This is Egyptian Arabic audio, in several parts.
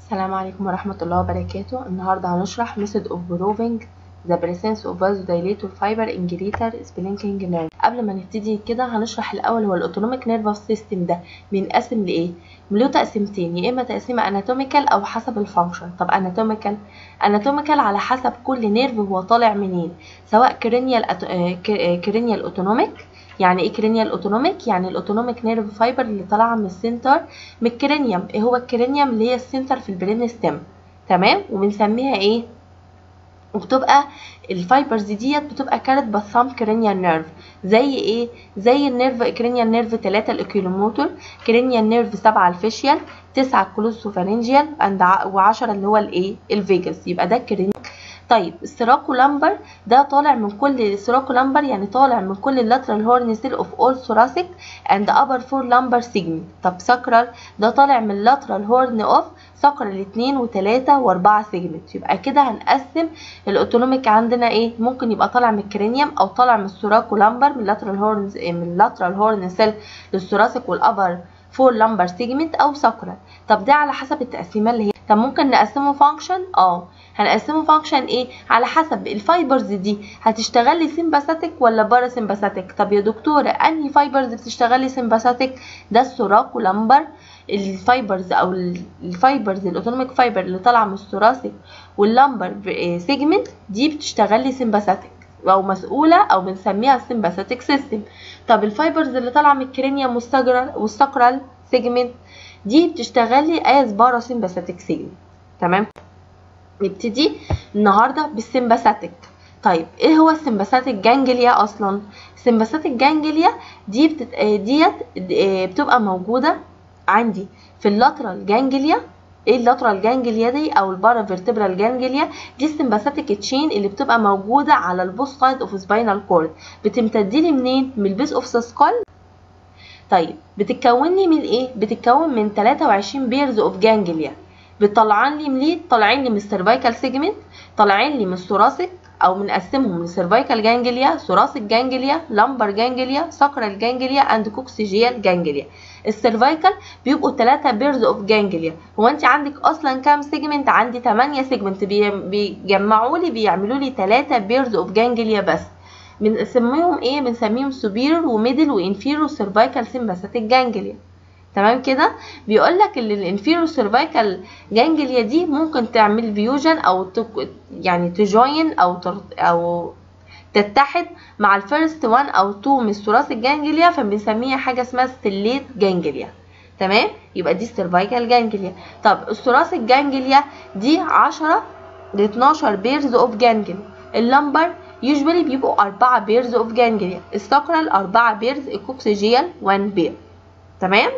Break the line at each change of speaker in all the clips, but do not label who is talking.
السلام عليكم ورحمة الله وبركاته النهاردة هنشرح method of proving the presence of vasodilator fiber in greater splinking nerve قبل ما نبتدي كده هنشرح الأول هو الأوتونوميك نيرفس سيستم ده بينقسم لإيه؟ له تقسيمتين يا إما تقسيمة اناتوميكال أو حسب الفانكشن طب اناتوميكال اناتوميكال على حسب كل نيرف هو طالع منين سواء كرينيال أتو... كرينيال اوتونوميك يعني ايه كرينيال اوتونوميك يعني الاوتونوميك نيرف فايبر اللي طالعه من السنتر من الكرينيوم ايه هو الكرينيوم اللي هي السنتر في البرين ستيم تمام وبنسميها ايه وبتبقى الفايبرز ديت بتبقى كانت بثام كرينيال نيرف زي ايه زي النيرف كرينيال نيرف 3 الاكيلوموتور كرينيال نيرف 7 الفيشيال 9 الكلوسوفارنجيال عند و10 اللي هو الايه الفيجاس يبقى ده الكرينيال طيب السيراكو لامبر ده طالع من كل السيراكو لامبر يعني طالع من كل اللاترال هورن سيل اوف اول ثوراسيك اند ابر فور لامبر سيجمنت طب ساكرال ده طالع من اللاترال هورن اوف ساكرال 2 و3 و4 سيجمنت يبقى كده هنقسم الاوتونوميك عندنا ايه ممكن يبقى طالع من الكرينيوم او طالع من السيراكو لامبر من اللاترال هورن من اللاترال هورن سيل للثوراسيك والابر فور لامبر سيجمنت او ساكرال طب ده على حسب التقسيمه اللي هي طب ممكن نقسمه فانكشن اه هنقسمه فانكشن ايه على حسب الفايبرز دي هتشتغل لي سيمباثيك ولا بارا سيمباثيك طب يا دكتوره انهي فايبرز بتشتغل لي سيمباثيك ده السوراكو لامبر الفايبرز او الفايبرز الاوتونوميك فايبر اللي طالعه من الثوراسيك واللامبر سيجمنت دي بتشتغل لي سيمباثيك او مسؤوله او بنسميها السيمباثيك سيستم طب الفايبرز اللي طالعه من الكرينيوم والساكرال سيجمنت دي بتشتغل لي از بارا سيمباثيك سيجمنت تمام نبتدي النهارده بالسمباثيك طيب ايه هو السمباثيك جانجليا اصلا السمباثيك جانجليا دي بتت... ديت بتبقى موجوده عندي في اللاترال جانجليا ايه اللاترال جانجليا دي او البارا فيرتبرال جانجليا دي السمباثيك تشين اللي بتبقى موجوده على البوست سايد اوف سباينال كورد بتمتد لي منين من البيس اوف سكال طيب بتتكون لي من ايه بتتكون من 23 بيرز اوف جانجليا بتطلعان لي منين طالعين لي من السيرفايكال سيجمنت طالعين لي من الثوراسيك او بنقسمهم من سيرفايكال جانجليا ثوراسيك جانجليا لامبر جانجليا ساكرال جانجليا اند كوكسيجيال جانجليا السيرفايكال بيبقوا 3 بيرز اوف جانجليا هو انت عندك اصلا كام سيجمنت عندي 8 سيجمنت بيجمعوا لي بيعملوا لي 3 بيرز اوف جانجليا بس بنسميهم ايه بنسميهم سوبيرور وميدل وانفيرور سيرفايكال سيمباثيك جانجليا تمام كده بيقول لك ان الانفيرور سيرفايكال جانجليا دي ممكن تعمل فيوجن او تك... يعني تجوين او تر... او تتحد مع الفيرست 1 او 2 من الثوراسيك جانجليا فبنسميها حاجه اسمها ستيليت جانجليا تمام يبقى دي السيرفايكال جانجليا طب الثوراسيك جانجليا دي 10 ل 12 بيرز اوف جانجليا اللمبر يوجوالي بيبقوا 4 بيرز اوف جانجليا الساكرال 4 بيرز الكوكسيجيال 1 بير تمام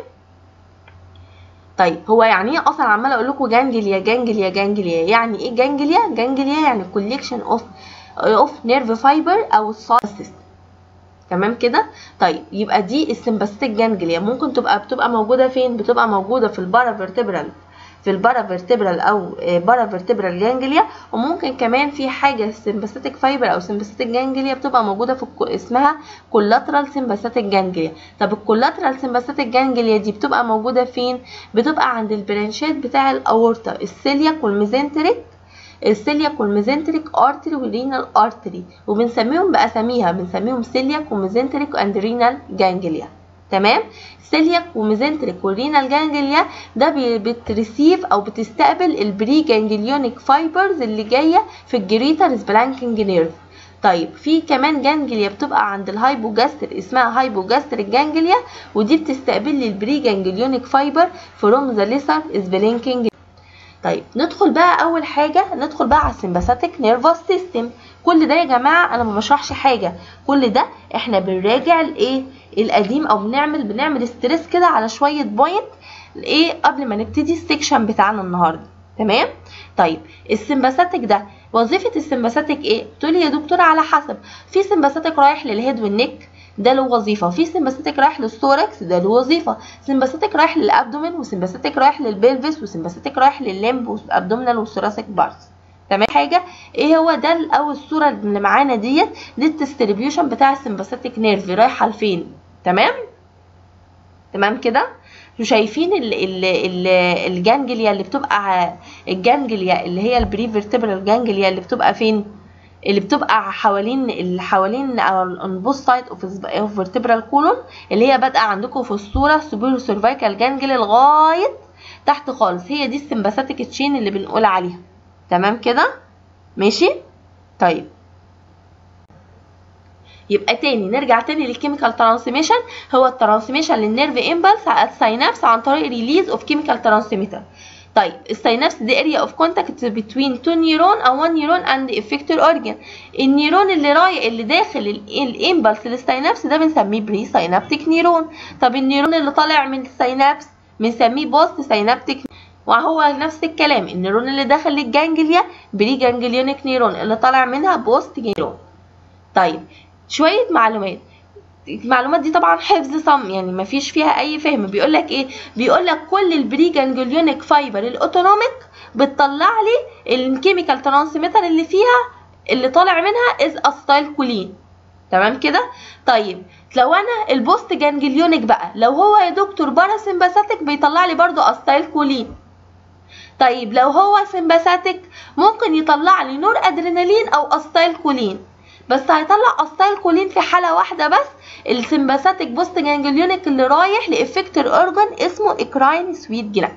طيب هو يعني ايه اصلا عماله اقول لكم جانجليا جانجليا جانجليا يعني ايه جانجليا جانجليا يعني كوليكشن اوف اوف نيرف فايبر او السايستم تمام كده طيب يبقى دي السمباثيك جانجليا ممكن تبقى بتبقى موجوده فين بتبقى موجوده في البارا فيرتبرال في البارا فيرتبرال او بارا فيرتبرال جانجليا وممكن كمان في حاجه سمباثيك فايبر او سمباثيك جانجليا بتبقى موجوده في اسمها كولاترال سمباثيك جانجليا طب الكولاترال سمباثيك جانجليا دي بتبقى موجوده فين بتبقى عند البرانشات بتاع الاورطه السيلياك والميزنتريك السيلياك والميزنتريك ارتري والرينال ارتري وبنسميهم باساميها بنسميهم سيلياك وميزنتريك اند رينال جانجليا تمام سيلياك وميزنتريك والرينال جانجليا ده بتريسيف او بتستقبل البري جانجليونيك فايبرز اللي جايه في الجريتر سبلانكينج نيرف طيب في كمان جانجليا بتبقى عند الهايبوجاستر اسمها هايبوجاستريك جانجليا ودي بتستقبل لي البري جانجليونيك فايبر فروم ذا ليسر سبلانكينج طيب ندخل بقى اول حاجه ندخل بقى على السمباثيك نيرفس سيستم كل ده يا جماعه انا ما بشرحش حاجه كل ده احنا بنراجع الايه القديم او بنعمل بنعمل ستريس كده على شويه بوينت ايه قبل ما نبتدي السكشن بتاعنا النهارده تمام طيب السمباثيك ده وظيفه السمباثيك ايه تقولي يا دكتور على حسب في سمباثيك رايح للهيد والنك ده له وظيفه في سمباثيك رايح للثوركس ده له وظيفه سمباثيك رايح للابدومين وسمباثيك رايح للبلفس وسمباثيك رايح للليمب والابدومينال والثوراسيك بارتس تمام حاجه ايه هو ده او الصوره اللي معانا ديت دي الديستريبيوشن بتاع السمباثيك نيرف رايحه لفين تمام تمام كده شايفين ال ال ال الجانجليا اللي بتبقى الجانجليا اللي هي البريفرتبرال جانجليا اللي بتبقى فين اللي بتبقى حوالين اللي حوالين اون بوث سايد اوف فيرتبرال كولون اللي هي بادئه عندكم في الصوره سوبر سيرفايكال جانجلي لغايه تحت خالص هي دي السمباثيك تشين اللي بنقول عليها تمام كده ماشي طيب يبقى تاني نرجع تاني للكيميكال ترانسميشن هو الترانسميشن للنيرف امبلس على الساينابس عن طريق ريليز اوف كيميكال ترانسميتر طيب الساينابس دي اريا اوف كونتاكت بتوين تو نيرون او وان نيرون اند افكتور اورجان النيرون اللي رايح اللي داخل الامبلس للساينابس ده بنسميه بري ساينابتيك نيرون طب النيرون اللي طالع من الساينابس بنسميه بوست ساينابتيك وهو نفس الكلام النيرون اللي داخل للجانجليا بري جانجليونيك نيرون اللي طالع منها بوست نيرون طيب شويه معلومات المعلومات دي طبعا حفظ صم يعني ما فيش فيها اي فهم بيقول لك ايه بيقول لك كل البري جانجليونيك فايبر الاوتونوميك بتطلع لي الكيميكال ترانسميتر اللي فيها اللي طالع منها از استايل كولين تمام كده طيب لو انا البوست جانجليونيك بقى لو هو يا دكتور باراسمباثيك بيطلع لي برضو استايل كولين طيب لو هو سمباثيك ممكن يطلع لي نور ادرينالين او استايل كولين بس هيطلع استايل كولين في حاله واحده بس السمباثيك بوست جانجليونيك اللي رايح لافكتور اورجان اسمه اكراين سويت جلاند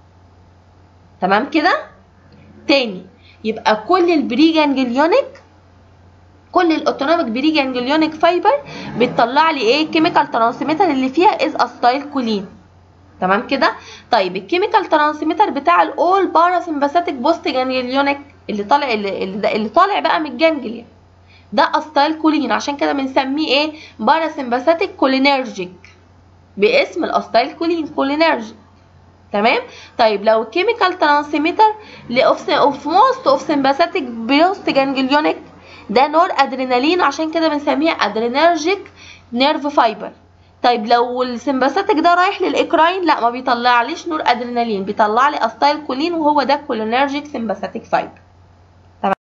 تمام كده تاني يبقى كل البري جانجليونيك كل الاوتونوميك بري جانجليونيك فايبر بتطلع لي ايه كيميكال ترانسميتر اللي فيها از استايل كولين تمام كده طيب الكيميكال ترانسميتر بتاع الاول باراسمباثيك بوست جانجليونيك اللي طالع اللي, اللي طالع بقى من الجانجليا ده استايل كولين عشان كده بنسميه ايه باراسمباثيك كولينرجيك باسم الاستايل كولين كولينرجيك تمام طيب لو الكيميكال ترانسميتر اوف موست اوف سمباثيك بوست جانجليونيك ده نور ادرينالين عشان كده بنسميه ادرينرجيك نيرف فايبر طيب لو السمباثيك ده رايح للاكراين لا ما بيطلعليش نور ادرينالين بيطلع لي استايل كولين وهو ده كولينرجيك سمباثيك فايبر تمام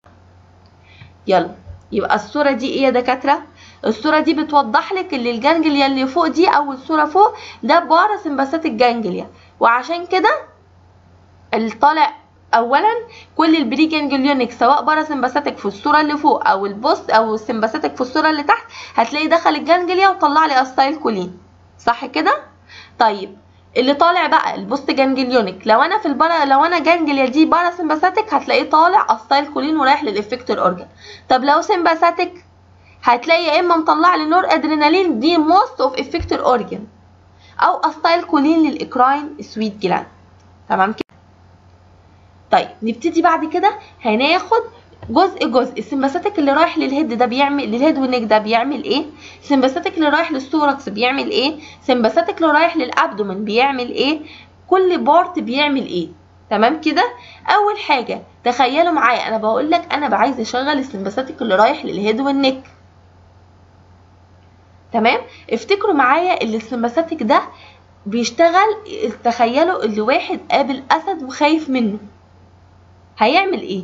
يلا يبقى الصوره دي ايه يا دكاتره الصوره دي بتوضح لك اللي الجانجليا اللي فوق دي اول صوره فوق ده باراسمباثيك جانجليا وعشان كده اللي طالع اولا كل البري جانجليونيك سواء باراسمباثيك في الصوره اللي فوق او البوست او السمباثيك في الصوره اللي تحت هتلاقي دخل الجانجليا وطلع لي استايل كولين صح كده طيب اللي طالع بقى البوست جانجليونيك لو انا في البارا لو انا جانجليا دي باراسمباثيك هتلاقيه طالع استايل كولين ورايح للافكتور اورجان طب لو سمباثيك هتلاقي يا اما مطلع لي نور ادرينالين دي موست اوف افكتور اورجان او استايل كولين للاكراين سويت جلاند تمام كده طيب نبتدي بعد كده هناخد جزء جزء السمباثيك اللي رايح للهيد ده بيعمل للهيد والنيك ده بيعمل ايه السمباثيك اللي رايح للثوركس بيعمل ايه السمباثيك اللي رايح للابدومن بيعمل ايه كل بارت بيعمل ايه تمام كده اول حاجه تخيلوا معايا انا بقول لك انا عايز اشغل السمباثيك اللي رايح للهيد والنيك تمام افتكروا معايا اللي السمباثيك ده بيشتغل تخيلوا اللي واحد قابل اسد وخايف منه هيعمل ايه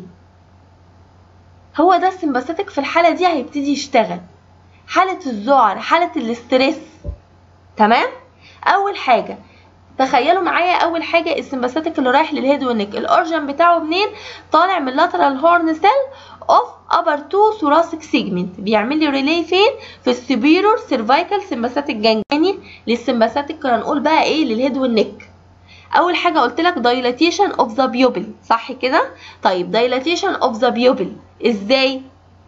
هو ده السمباثيك في الحاله دي هيبتدي يشتغل حاله الذعر حاله الاسترس تمام اول حاجه تخيلوا معايا اول حاجه السمباثيك اللي رايح للهيد والنك الاورجن بتاعه منين طالع من اللاترال هورن سيل اوف ابر تو ثوراسيك سيجمنت بيعمل لي ريلي فين في السبيرور سيرفايكال سمباثيك جانجاني للسمباثيك هنقول بقى ايه للهيد والنك اول حاجه قلت لك دايلاتيشن اوف ذا بيوبل صح كده طيب دايلاتيشن اوف ذا بيوبل ازاي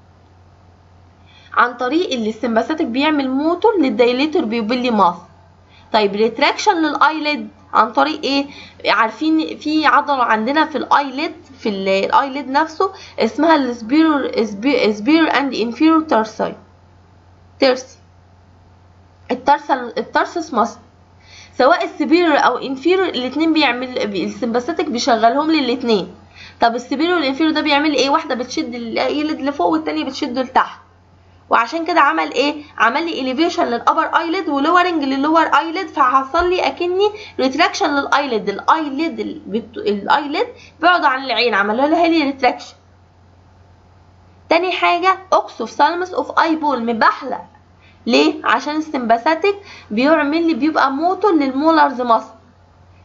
عن طريق اللي السمباثيك بيعمل موتور للدايليتور بيوبيلي ماس طيب ريتراكشن للايليد عن طريق ايه عارفين في عضله عندنا في الايليد في الايليد نفسه اسمها السبيرور سبيرور اند انفيرور ترسي ترسي الترسل الترسس ماس سواء السبيرور او انفيرور الاثنين بيعمل السمباثيك بيشغلهم لي الاثنين طب السبيرور والانفيرور ده بيعمل ايه واحده بتشد الايليد لفوق والتانيه بتشده لتحت وعشان كده عمل ايه عمل لي اليفيشن للابر ايليد ولورنج للور ايليد فحصل لي اكني ريتراكشن للايليد الايليد الايليد بعد عن العين عمل لها لي ريتراكشن تاني حاجه اوكسوف سالمس اوف اي بول مبحلق ليه عشان السمباثيك بيعمل لي بيبقى موتور للمولارز ماسل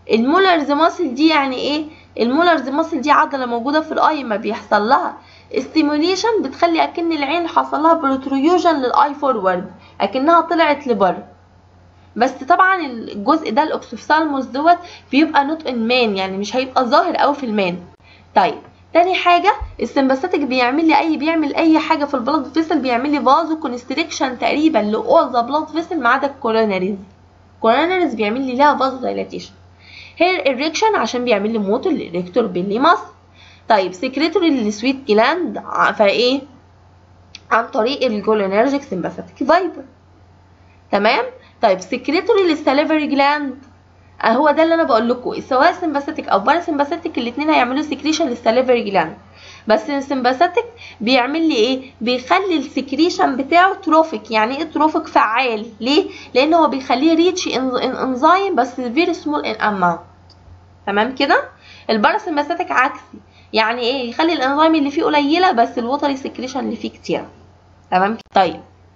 المولرز ماسل دي يعني ايه المولرز ماسل دي عضله موجوده في الاي ما بيحصل لها ستيموليشن بتخلي اكن العين حصل لها بروترويوجن للاي فورورد اكنها طلعت لبره بس طبعا الجزء ده الاوكسوفثالموس دوت بيبقى نوت ان مان يعني مش هيبقى ظاهر قوي في المان طيب تاني حاجة السمباثيك بيعمل لي اي بيعمل اي حاجة في البلاد فيسل بيعمل لي فازو كونستريكشن تقريبا لاول ذا بلاد فيسل ما عدا الكوروناريز الكوروناريز بيعمل لي لها فازو دايلاتيشن هير اريكشن عشان بيعمل لي موت الاريكتور بيلي ماسل طيب سكريتوري للسويت جلاند فايه عن طريق الجولينرجيك سمباثيك فايبر تمام طيب سكريتوري للساليفري جلاند هو ده اللي انا بقول لكم سواء سمباثيك او باراسمباثيك الاثنين هيعملوا سكريشن للساليفري جلاند بس السمباثيك بيعمل لي ايه بيخلي السكريشن بتاعه تروفيك يعني ايه تروفيك فعال ليه لان هو بيخليه ريتش انزيم بس فيري سمول ان اماونت تمام كده الباراسمباثيك عكسي يعني ايه يخلي الانزيم اللي فيه قليله بس الوتري سكريشن اللي فيه كتير تمام طيب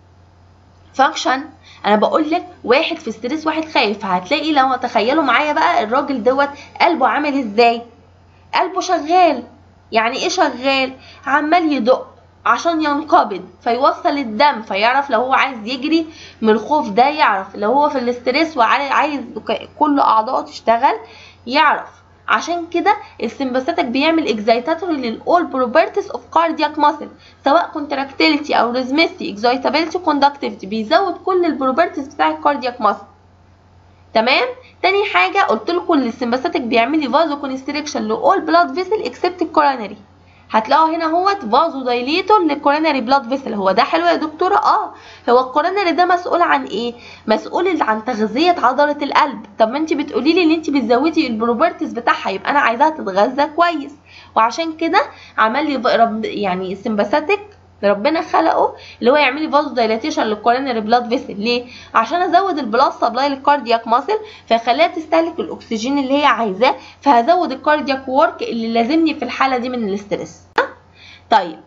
فانكشن انا بقول لك واحد في ستريس واحد خايف هتلاقي لو تخيلوا معايا بقى الراجل دوت قلبه عامل ازاي قلبه شغال يعني ايه شغال عمال يدق عشان ينقبض فيوصل الدم فيعرف لو هو عايز يجري من الخوف ده يعرف لو هو في الاستريس وعايز كل اعضائه تشتغل يعرف عشان كده السمباثيك بيعمل اكزايتاتوري للاول بروبرتيز اوف كاردياك ماسل سواء كونتراكتيليتي او ريزمستي اكزايتابيلتي كوندكتيفيتي بيزود كل البروبرتيز بتاع الكاردياك ماسل تمام تاني حاجه قلت لكم ان السمباثيك بيعمل لي فازو كونستريكشن لاول بلاد فيسل اكسبت الكوروناري هتلاقوا هنا اهوت فازو دايليتور للكوروناري بلاد فيسل هو ده حلو يا دكتوره اه هو الكوروناري ده مسؤول عن ايه مسؤول عن تغذيه عضله القلب طب ما انت بتقولي لي ان انت بتزودي البروبرتيز بتاعها يبقى انا عايزاها تتغذى كويس وعشان كده عمل لي رب يعني سمباثيك ربنا خلقه اللي هو يعمل لي فازو دايلاتيشن للكوروناري بلاد فيسل ليه عشان ازود البلاد سبلاي للكاردياك ماسل فيخليها تستهلك الاكسجين اللي هي عايزاه فهزود الكاردياك وورك اللي لازمني في الحاله دي من الاسترس طيب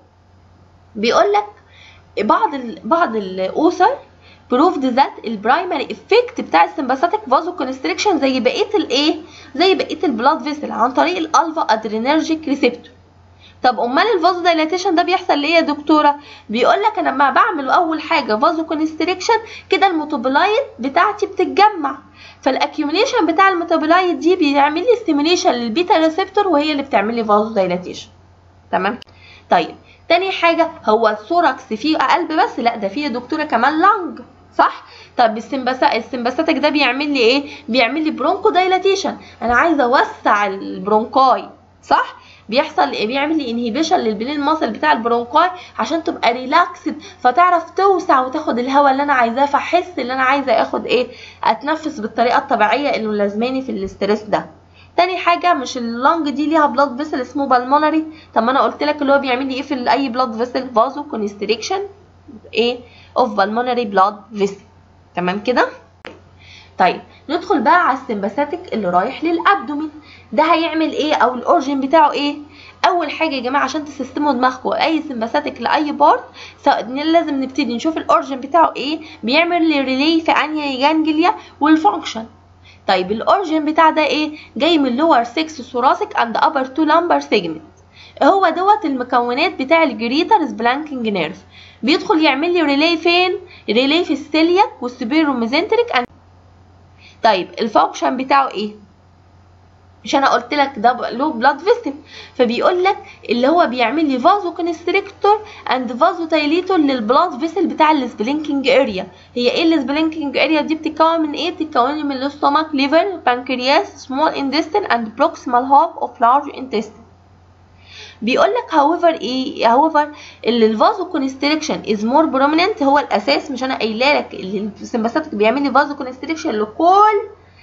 بيقول لك بعض ال بعض الاوثر proved that البرايمري افكت بتاع السمباثيك فازو كونستريكشن زي بقيه الايه زي بقيه البلاد فيسل عن طريق الالفا ادرينرجيك ريسبتور طب امال الفازو دايلاتيشن ده بيحصل ليه يا دكتوره بيقول لك انا لما بعمل اول حاجه فازو كونستريكشن كده الميتابولايت بتاعتي بتتجمع فالاكيوميليشن بتاع الميتابولايت دي بيعمل لي ستيميوليشن للبيتا ريسبتور وهي اللي بتعمل لي فازو دايلاتيشن تمام طيب تاني حاجه هو الثوركس فيه قلب بس لا ده فيه يا دكتوره كمان لانج صح طب السمباسا السمباثيك ده بيعمل لي ايه بيعمل لي برونكو دايلاتيشن انا عايزه اوسع البرونكاي صح بيحصل ايه بيعمل لي انهيبيشن للبلين ماسل بتاع البرونكاي عشان تبقى ريلاكسد فتعرف توسع وتاخد الهواء اللي انا عايزاه فاحس ان انا عايزه اخد ايه اتنفس بالطريقه الطبيعيه اللي لازماني في الاسترس ده تاني حاجة مش اللنج دي ليها بلاد فيسل اسمه بالمونري طب ما انا قلت لك اللي هو بيعمل لي ايه في اي بلاد فيسل فازو كونستريكشن ايه اوف بالمونري بلاد فيسل تمام كده طيب ندخل بقى على السمباثيك اللي رايح للابدومين ده هيعمل ايه او الاورجن بتاعه ايه اول حاجه يا جماعه عشان تسيستموا دماغكم اي سمباثيك لاي بارت لازم نبتدي نشوف الاورجن بتاعه ايه بيعمل لي ريلي في انيا جانجليا والفانكشن طيب الاورجن بتاع ده ايه جاي من لور 6 ثوراسيك اند ابر 2 لامبر سيجمنت هو دوت المكونات بتاع الجريتر سبلانكينج نيرف بيدخل يعمل لي ريلي فين ريلي في السيلياك والسبيروميزنتريك طيب الفانكشن بتاعه ايه مش انا قلت لك ده له بلاد فيسل فبيقول لك اللي هو بيعمل لي فازو كونستريكتور اند فازو تايليتور للبلاد فيسل بتاع السبلينكينج اريا هي ايه السبلينكينج اريا دي بتتكون من ايه بتتكون من الاستومك ليفر بانكرياس سمول انتستين اند بروكسيمال هاب اوف لارج انتستين بيقول لك however ايه however اللي الفازو كونستريكشن از مور بروميننت هو الاساس مش انا قايله لك اللي السمباثيك بيعمل لي فازو كونستريكشن لكل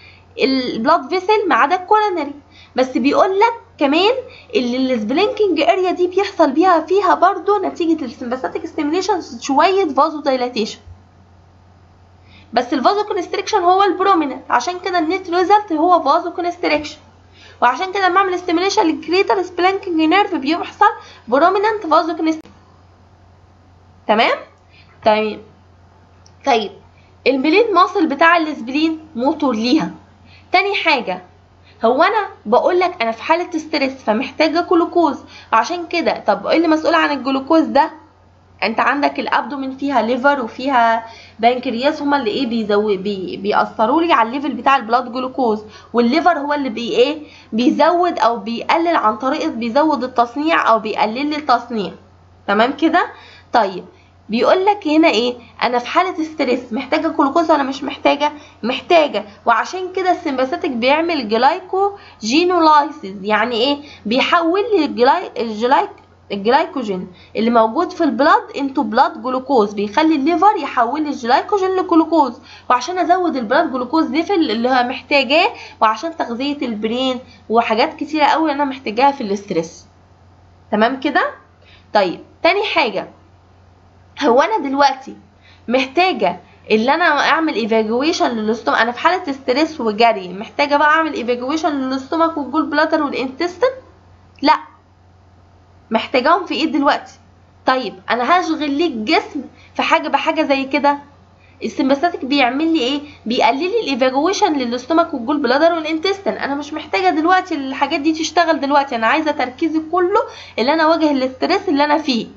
البلاد فيسل ما عدا الكورونري بس بيقول لك كمان اللي السبلينكينج اريا دي بيحصل بيها فيها برضو نتيجه السمباثيك ستيميليشن شويه فازو دايلاتيشن بس الفازو كونستريكشن هو البروميننت عشان كده النت ريزلت هو فازو كونستريكشن وعشان كده لما اعمل ستيميليشن للكريتر سبلانكينج نيرف بيحصل بروميننت فازو كونستريكشن تمام طيب طيب البلين ماسل بتاع السبلين موتور ليها تاني حاجه هو انا بقول لك انا في حاله ستريس فمحتاجه جلوكوز عشان كده طب ايه اللي مسؤول عن الجلوكوز ده انت عندك الابدومين فيها ليفر وفيها بنكرياس هما اللي ايه بيزود بي بيأثروا لي على الليفل بتاع البلاد جلوكوز والليفر هو اللي بي ايه بيزود او بيقلل عن طريقه بيزود التصنيع او بيقلل لي التصنيع تمام كده طيب بيقول لك هنا ايه انا في حاله ستريس محتاجه جلوكوز ولا مش محتاجه محتاجه وعشان كده السمباثيك بيعمل جلايكو جينولايسيس يعني ايه بيحول لي الجلاي الجلايك الجلايكوجين اللي موجود في البلاد انتو بلاد جلوكوز بيخلي الليفر يحول لي الجلايكوجين لجلوكوز وعشان ازود البلاد جلوكوز ليفل اللي هو محتاجاه وعشان تغذيه البرين وحاجات كتيره قوي انا محتاجاها في الاسترس تمام كده طيب تاني حاجه هو انا دلوقتي محتاجه اللي انا اعمل ايفاجويشن للاستومك انا في حاله ستريس وجري محتاجه بقى اعمل ايفاجويشن للاستومك والجول بلاتر والانتستين لا محتاجاهم في ايه دلوقتي طيب انا هشغل ليك جسم في حاجه بحاجه زي كده السمباثيك بيعمل لي ايه بيقلل لي الايفاجويشن للاستومك والجول بلادر والانتستين انا مش محتاجه دلوقتي الحاجات دي تشتغل دلوقتي انا عايزه تركيزي كله اللي انا اواجه الاسترس اللي انا فيه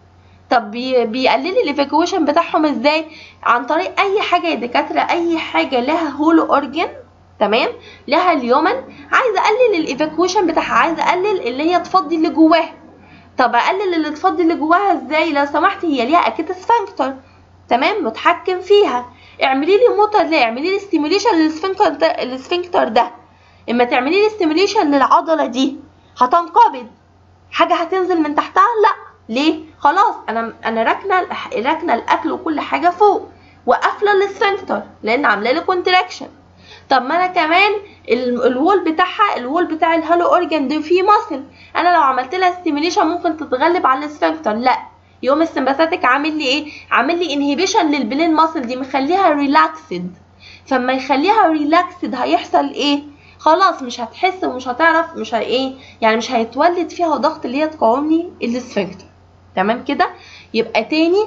طب بي بيقلل لي الايفاكويشن بتاعهم ازاي عن طريق اي حاجه يا دكاتره اي حاجه لها هولو اورجن تمام لها اليومن عايزه اقلل الايفاكويشن بتاعها عايزه اقلل اللي هي تفضي اللي جواها طب اقلل اللي تفضي اللي جواها ازاي لو سمحتي هي ليها اكيد سفنكتر تمام متحكم فيها اعملي لي موتور ليه اعملي لي ستيميوليشن للسفنكتر ده السفنكتر ده اما تعملي لي ستيميوليشن للعضله دي هتنقبض حاجه هتنزل من تحتها لا ليه خلاص انا انا راكنه راكنه الاكل وكل حاجه فوق وقافله السفنكتر لان عامله لي كونتراكشن طب ما انا كمان الوول بتاعها الوول بتاع الهالو اورجان ده فيه ماسل انا لو عملت لها ستيميليشن ممكن تتغلب على السفنكتر لا يوم السمباثيك عامل لي ايه عامل لي انهيبيشن للبلين ماسل دي مخليها ريلاكسد فما يخليها ريلاكسد هيحصل ايه خلاص مش هتحس ومش هتعرف مش هي ايه يعني مش هيتولد فيها ضغط اللي هي تقاوم لي السفنكتر تمام كده يبقى تاني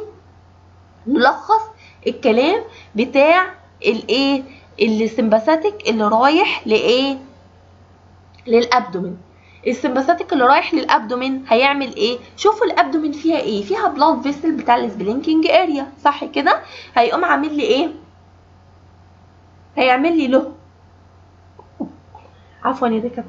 نلخص الكلام بتاع الايه السمباثيك اللي رايح لايه للابدومين السمباثيك اللي رايح للابدومين هيعمل ايه شوفوا الابدومين فيها ايه فيها بلاد فيسل بتاع السبلينكينج اريا صح كده هيقوم عامل لي ايه هيعمل لي له عفوا يا دكتور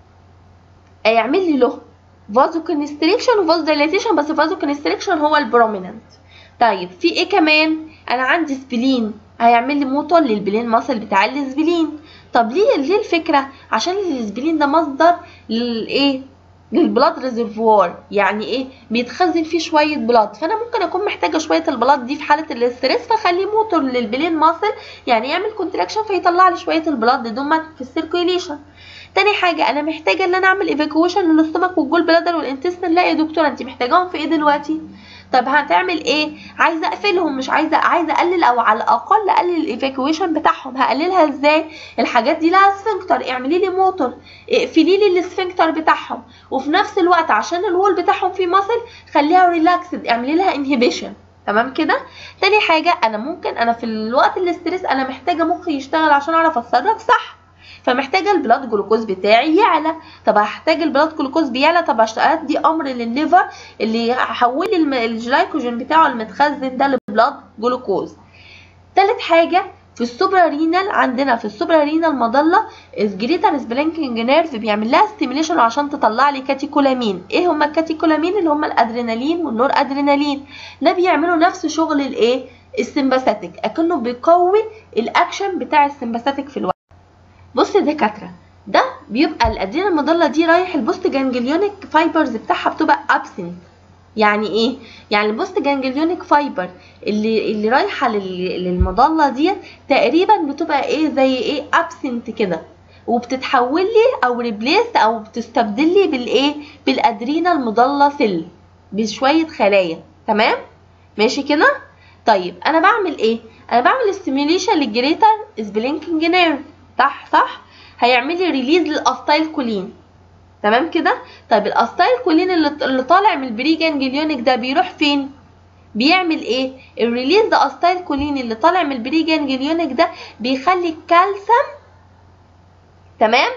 هيعمل لي له فازو كونستريكشن وفازو دايليتيشن بس فازو كونستريكشن هو البروميننت طيب في ايه كمان انا عندي سبلين هيعمل لي موتور للبلين ماسل بتاع السبلين طب ليه ليه الفكره عشان السبلين ده مصدر للايه للبلاد ريزرفوار يعني ايه بيتخزن فيه شويه بلاد فانا ممكن اكون محتاجه شويه البلاد دي في حاله الاستريس فاخليه موتور للبلين ماسل يعني يعمل كونتراكشن فيطلع لي شويه البلاد دول في السيركيوليشن تاني حاجة أنا محتاجة إن أنا أعمل إيفاكويشن للاستومك والجول بلادر والإنتستين لا يا دكتورة أنت محتاجاهم في إيه دلوقتي؟ طب هتعمل إيه؟ عايزة أقفلهم مش عايزة عايزة أقلل أو على الأقل أقلل الإيفاكويشن بتاعهم هقللها إزاي؟ الحاجات دي لها سفنكتر اعملي لي موتور اقفلي لي السفنكتر بتاعهم وفي نفس الوقت عشان الوول بتاعهم فيه ماسل خليها ريلاكسد اعملي لها انهبيشن تمام كده تاني حاجة أنا ممكن أنا في الوقت الاستريس أنا محتاجة مخي يشتغل عشان أعرف أتصرف صح فمحتاجه البلاد جلوكوز بتاعي يعلى طب هحتاج البلاد جلوكوز بيعلى طب ادي امر للليفر اللي يحول لي الجلايكوجين بتاعه المتخزن ده لبلاد جلوكوز تالت حاجه في السوبرا رينال عندنا في السوبرا رينال مظله الجريتر سبلينكينج نيرف بيعمل لها ستيميليشن عشان تطلع لي كاتيكولامين ايه هما الكاتيكولامين اللي هما الادرينالين والنور ادرينالين ده بيعملوا نفس شغل الايه السمباثيك اكنه بيقوي الاكشن بتاع السمباثيك في الوقت بص يا دكاتره ده بيبقى الادرينال المضله دي رايح البوست جانجليونيك فايبرز بتاعها بتبقى ابسنت يعني ايه يعني البوست جانجليونيك فايبر اللي اللي رايحه للمضله ديت تقريبا بتبقى ايه زي ايه ابسنت كده وبتتحول لي او ريبليس او بتستبدل لي بالايه بالادرينال مضله سيل بشويه خلايا تمام ماشي كده طيب انا بعمل ايه انا بعمل ستيميوليشن للجريتر سبلينكينج نيرف صح صح هيعمل لي ريليز للاستايل كولين تمام كده طيب الاستايل كولين اللي, اللي طالع من البري جانجليونيك ده بيروح فين بيعمل ايه الريليز ده استايل كولين اللي طالع من البري جانجليونيك ده بيخلي الكالسيوم تمام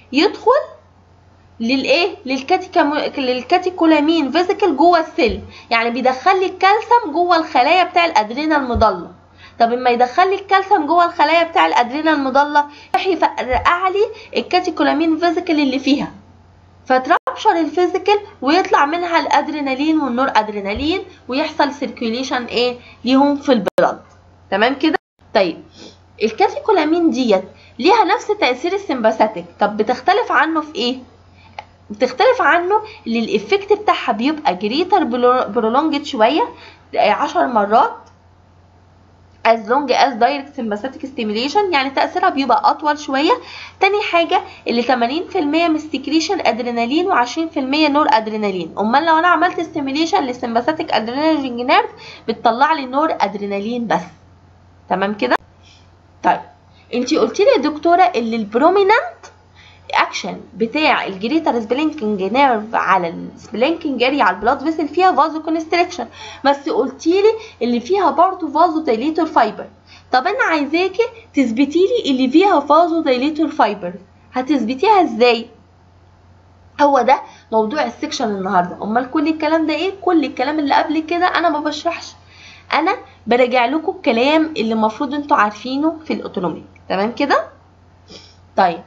يدخل للايه للكاتيكولامين فيزيكال جوه السيل يعني بيدخل لي الكالسيوم جوه الخلايا بتاع الادرينال المضله طب اما يدخل لي الكالسيوم جوه الخلايا بتاع الادرينال المضله راح يفرقع لي الكاتيكولامين فيزيكال اللي فيها فترابشر الفيزيكال ويطلع منها الادرينالين والنور ادرينالين ويحصل سيركيوليشن ايه ليهم في البلد تمام كده طيب الكاتيكولامين ديت ليها نفس تاثير السمباثيك طب بتختلف عنه في ايه بتختلف عنه اللي الافكت بتاعها بيبقى جريتر برولونجد شويه 10 مرات as long as direct sympathetic stimulation يعني تأثيرها بيبقى أطول شوية تاني حاجة اللي 80% من السكريشن أدرينالين و20% نور أدرينالين أمال لو أنا عملت stimulation للسمباثيك أدرينالين نيرف بتطلع لي نور أدرينالين بس تمام كده طيب انتي قلتي لي يا دكتورة اللي البرومينانت اكشن بتاع الجريتر سبلينكينج نيرف على السبلينكينج اريا على البلاد فيسل فيها فازو كونستريكشن بس قلتي لي اللي فيها برضه فازو دايليتور فايبر طب انا عايزاكي تثبتي لي اللي فيها فازو دايليتور فايبر هتثبتيها ازاي هو ده موضوع السكشن النهارده امال كل الكلام ده ايه كل الكلام اللي قبل كده انا ما بشرحش انا براجع لكم الكلام اللي المفروض انتوا عارفينه في الاوتونوميك تمام كده طيب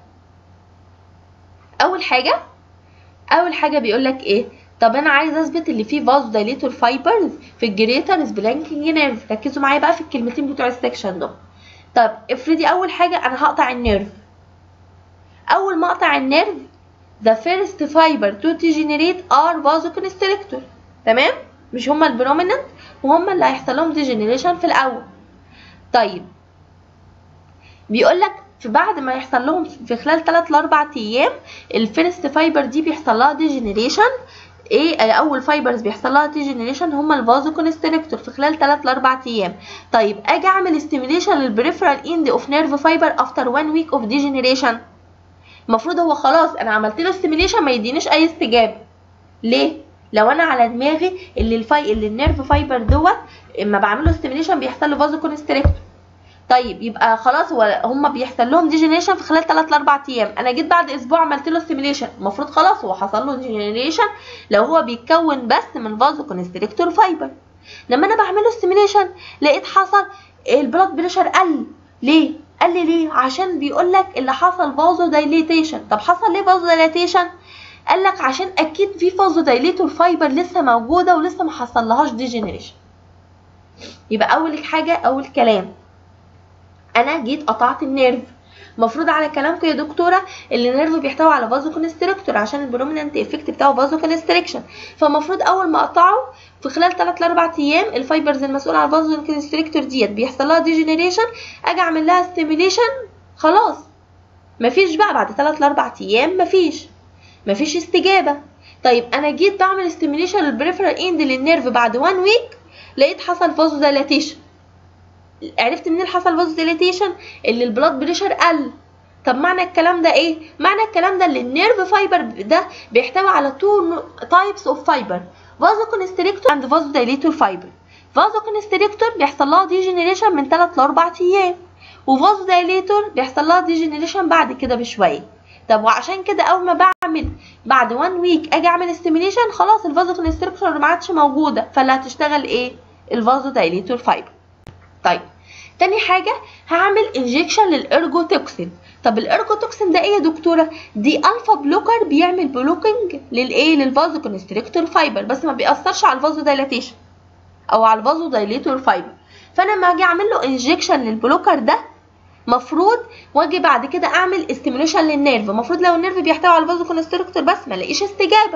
اول حاجه اول حاجه بيقول لك ايه طب انا عايز اثبت اللي فيه فازو دايليتور فايبرز في الجريتر سبلانكينج نيرف ركزوا معايا بقى في الكلمتين بتوع السكشن دول طب افرضي اول حاجه انا هقطع النيرف اول ما اقطع النيرف the first fiber to degenerate are vasoconstrictor تمام مش هما البروميننت وهما اللي هيحصل لهم ديجنريشن في الاول طيب بيقول لك في بعد ما يحصل لهم في خلال 3 ل 4 ايام الفيرست فايبر دي بيحصل لها ديجنريشن ايه اول فايبرز بيحصل لها ديجنريشن هم الفازو كونستريكتور في خلال 3 ل 4 ايام طيب اجي اعمل ستيميليشن للبريفرال اند اوف نيرف فايبر افتر 1 ويك اوف ديجنريشن المفروض هو خلاص انا عملت له ستيميليشن ما يدينيش اي استجابه ليه لو انا على دماغي اللي الفاي اللي النيرف فايبر دوت اما بعمل له ستيميليشن بيحصل له فازو كونستريكتور طيب يبقى خلاص هو هم بيحصل لهم ديجنريشن في خلال 3 ل 4 ايام انا جيت بعد اسبوع عملت له ستيميليشن المفروض خلاص هو حصل له ديجنريشن لو هو بيتكون بس من فازو كونستريكتور فايبر لما انا بعمل له ستيميليشن لقيت حصل البلاد بريشر قل ليه قال لي ليه عشان بيقول لك اللي حصل فازو دايليتيشن طب حصل ليه فازو دايليتيشن قال لك عشان اكيد في فازو دايليتور فايبر لسه موجوده ولسه ما حصلهاش ديجنريشن يبقى اول حاجه اول كلام انا جيت قطعت النيرف المفروض على كلامكم يا دكتوره اللي النيرف بيحتوي على فازو كونستريكتور عشان البروميننت افكت بتاعه فازو كونستريكشن فالمفروض اول ما اقطعه في خلال 3 ل 4 ايام الفايبرز المسؤوله عن الفازو كونستريكتور ديت بيحصل لها ديجنريشن اجي اعمل لها ستيميليشن خلاص مفيش بقى بعد 3 ل 4 ايام مفيش مفيش استجابه طيب انا جيت بعمل ستيميليشن للبريفرال اند للنيرف بعد 1 ويك لقيت حصل فازو دايلاتيشن عرفت منين حصل فازو ديليتيشن اللي البلاد بريشر قل طب معنى الكلام ده ايه معنى الكلام ده اللي النيرف فايبر ده بيحتوي على تو تايبس اوف فايبر فازو كونستريكتور اند فازو دايليتور فايبر فازو كونستريكتور بيحصل لها ديجنريشن من 3 ل 4 ايام وفازو دايليتور بيحصل لها ديجنريشن بعد كده بشويه طب وعشان كده اول ما بعمل بعد 1 ويك اجي اعمل استيميليشن خلاص الفازو كونستريكتور ما عادش موجوده فاللي هتشتغل ايه الفازو دايليتور فايبر طيب تاني حاجة هعمل انجكشن للارجوتوكسين طب الارجوتوكسين ده ايه يا دكتورة دي الفا بلوكر بيعمل بلوكينج للايه للفازو كونستريكتور فايبر بس ما بيأثرش على الفازو دايلاتيشن او على الفازو دايليتور فايبر فانا لما اجي اعمل له انجكشن للبلوكر ده مفروض واجي بعد كده اعمل استيميوليشن للنيرف المفروض لو النيرف بيحتوي على الفازو كونستريكتور بس ما الاقيش استجابه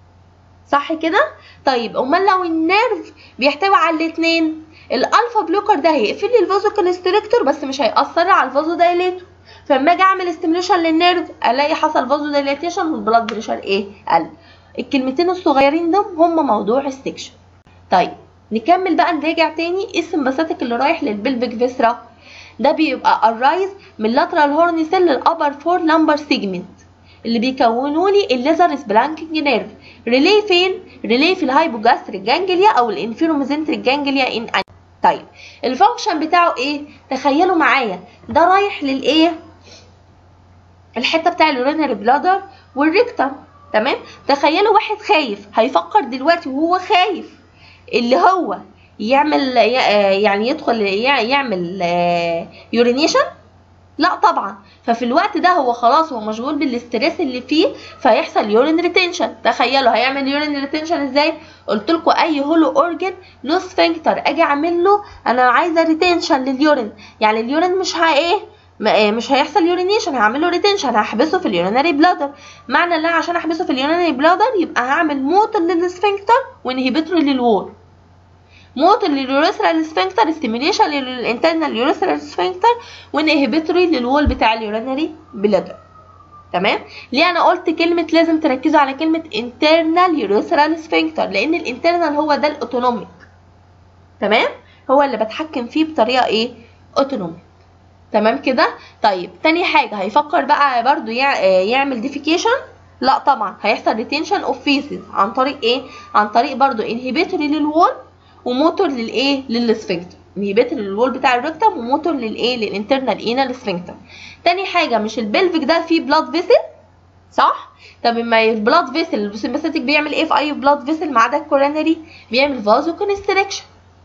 صح كده طيب امال لو النيرف بيحتوي على الاثنين الالفا بلوكر ده هيقفل لي الفازو كونستريكتور بس مش هيأثر على الفازو دايليتور فلما اجي اعمل استيميوليشن للنيرف الاقي حصل فازو دايليتيشن والبلاد بريشر ايه قل الكلمتين الصغيرين دول هم موضوع السكشن طيب نكمل بقى نراجع تاني ايه السمباثيك اللي رايح للبلفيك فيسرا ده بيبقى الرايز من لاترال هورن سيل للابر فور لامبر سيجمنت اللي بيكونوا لي الليزر سبلانكينج نيرف ريلي فين ريلي في الهايبوجاستريك جانجليا او الانفيروميزنتريك جانجليا ان طيب الفانكشن بتاعه ايه تخيلوا معايا ده رايح للايه الحته بتاع اليورينري بلادر والريكتم تمام تخيلوا واحد خايف هيفكر دلوقتي وهو خايف اللي هو يعمل يعني يدخل يعمل يورينيشن لا طبعا ففي الوقت ده هو خلاص هو مشغول بالاستريس اللي فيه فيحصل يورين ريتنشن تخيلوا هيعمل يورين ريتنشن ازاي قلت لكم اي هولو اورجن له سفنكتر اجي اعمل له انا عايزه ريتنشن لليورين يعني اليورين مش ها ايه مش هيحصل يورينيشن هعمل له ريتنشن هحبسه في اليورينري بلادر معنى ان انا عشان احبسه في اليورينري بلادر يبقى هعمل موتر للسفنكتر وانهبيتوري للوول موتر لليوريثرال سفنكتر ستيميوليشن للانترنال يوريثرال سفنكتر وانهبيتوري للوول بتاع اليورينري بلادر تمام ليه انا قلت كلمه لازم تركزوا على كلمه internal يوريثرال سفنكتر لان الانترنال هو ده الاوتونوميك تمام هو اللي بتحكم فيه بطريقه ايه اوتونوميك تمام كده طيب تاني حاجه هيفكر بقى برضو يعمل ديفيكيشن لا طبعا هيحصل ريتنشن اوف فيسز عن طريق ايه عن طريق برضو انهبيتوري للوول وموتور للايه للسفنكتر انهبيتوري للوول بتاع الريكتم وموتور للايه للانترنال انال سفنكتر تاني حاجه مش البلفيك ده فيه بلاد فيسل صح طب اما البلاد فيسل السمباثيك بيعمل ايه في اي بلاد فيسل ما عدا الكورونري بيعمل فازو كونستريكشن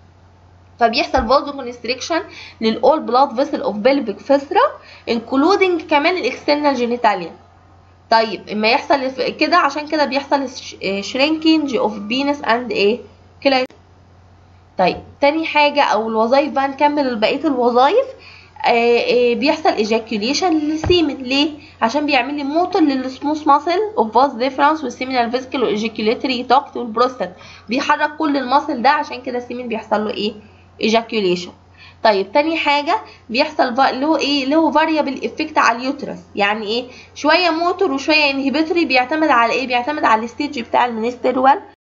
فبيحصل فازو كونستريكشن للاول بلاد فيسل اوف بلفيك فيسرا انكلودنج كمان الاكسترنال جينيتاليا طيب اما يحصل كده عشان كده بيحصل شرينكينج اوف بينس اند ايه كلاي طيب تاني حاجة أو الوظائف بقى نكمل بقية الوظائف آآ آآ بيحصل ايجاكيوليشن للسيمن ليه؟ عشان بيعمل لي موتور للسموث ماسل اوف فاز ديفرنس والسيمينال فيسكل والايجاكيوليتري توكت والبروستات بيحرك كل الماسل ده عشان كده السيمن بيحصل له ايه؟ ايجاكيوليشن طيب تاني حاجة بيحصل له ايه له فاريبل افكت على اليوترس يعني ايه شوية موتور وشوية انهبيتوري بيعتمد على ايه بيعتمد على الستيج بتاع المنسترول